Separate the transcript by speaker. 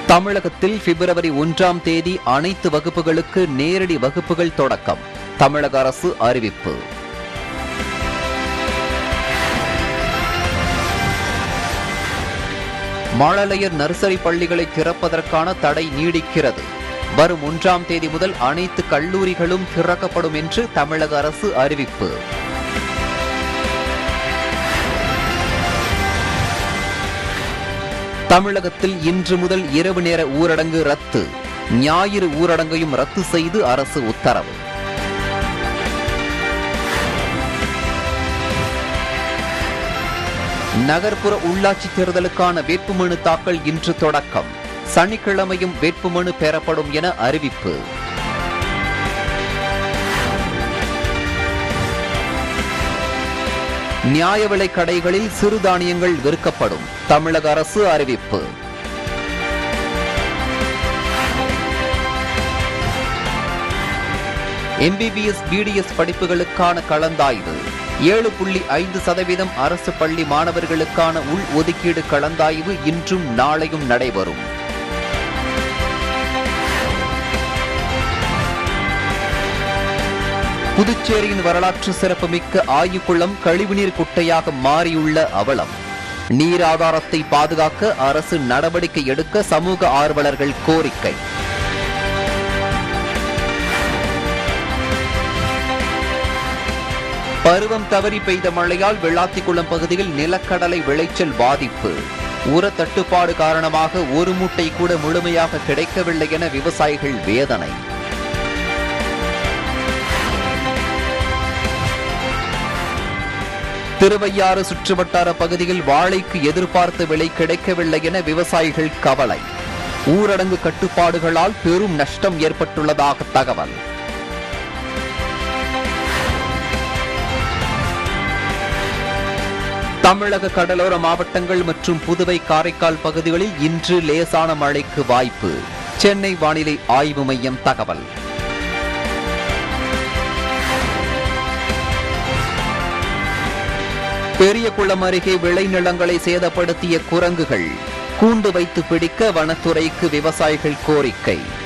Speaker 1: தமிழகத்தில் பிப்ரவரி ஒன்றாம் தேதி அனைத்து வகுப்புகளுக்கு நேரடி வகுப்புகள் தொடக்கம் தமிழக அரசு அறிவிப்பு மழலையர் நர்சரி பள்ளிகளை திறப்பதற்கான தடை நீடிக்கிறது வரும் ஒன்றாம் தேதி முதல் அனைத்து கல்லூரிகளும் திறக்கப்படும் என்று தமிழக அரசு அறிவிப்பு தமிழகத்தில் இன்று முதல் இரவு நேர ஊரடங்கு ரத்து ஞாயிறு ஊரடங்கையும் ரத்து செய்து அரசு உத்தரவு நகர்ப்புற உள்ளாட்சி தேர்தலுக்கான வேட்புமனு தாக்கல் இன்று தொடக்கம் சனிக்கிழமையும் வேட்புமனு பெறப்படும் என அறிவிப்பு நியாய விலைக் கடைகளில் சிறுதானியங்கள் விற்கப்படும் தமிழக அரசு அறிவிப்பு எம்பிபிஎஸ் பிடிஎஸ் படிப்புகளுக்கான கலந்தாய்வு ஏழு புள்ளி ஐந்து சதவீதம் அரசு பள்ளி மாணவர்களுக்கான உள் ஒதுக்கீடு கலந்தாய்வு இன்றும் நாளையும் நடைபெறும் புதுச்சேரியின் வரலாற்று சிறப்புமிக்க ஆயுக்குளம் கழிவுநீர் குட்டையாக மாறியுள்ள அவலம் நீர் ஆதாரத்தை பாதுகாக்க அரசு நடவடிக்கை எடுக்க சமூக ஆர்வலர்கள் கோரிக்கை பருவம் தவறி பெய்த மழையால் வெள்ளாத்திக்குளம் பகுதியில் நிலக்கடலை விளைச்சல் பாதிப்பு உர தட்டுப்பாடு காரணமாக ஒரு மூட்டை கூட முழுமையாக கிடைக்கவில்லை என விவசாயிகள் வேதனை திருவையாறு சுற்றுவட்டார பகுதியில் வாழைக்கு எதிர்பார்த்த விலை கிடைக்கவில்லை என விவசாயிகள் கவலை ஊரடங்கு கட்டுப்பாடுகளால் பெரும் நஷ்டம் ஏற்பட்டுள்ளதாக தகவல் தமிழக கடலோர மாவட்டங்கள் மற்றும் புதுவை காரைக்கால் பகுதிகளில் இன்று லேசான மழைக்கு வாய்ப்பு சென்னை வானிலை ஆய்வு மையம் தகவல் பெரியகுளம் அருகே விளைநிலங்களை சேதப்படுத்திய குரங்குகள் கூண்டு வைத்து பிடிக்க வனத்துறைக்கு விவசாயிகள் கோரிக்கை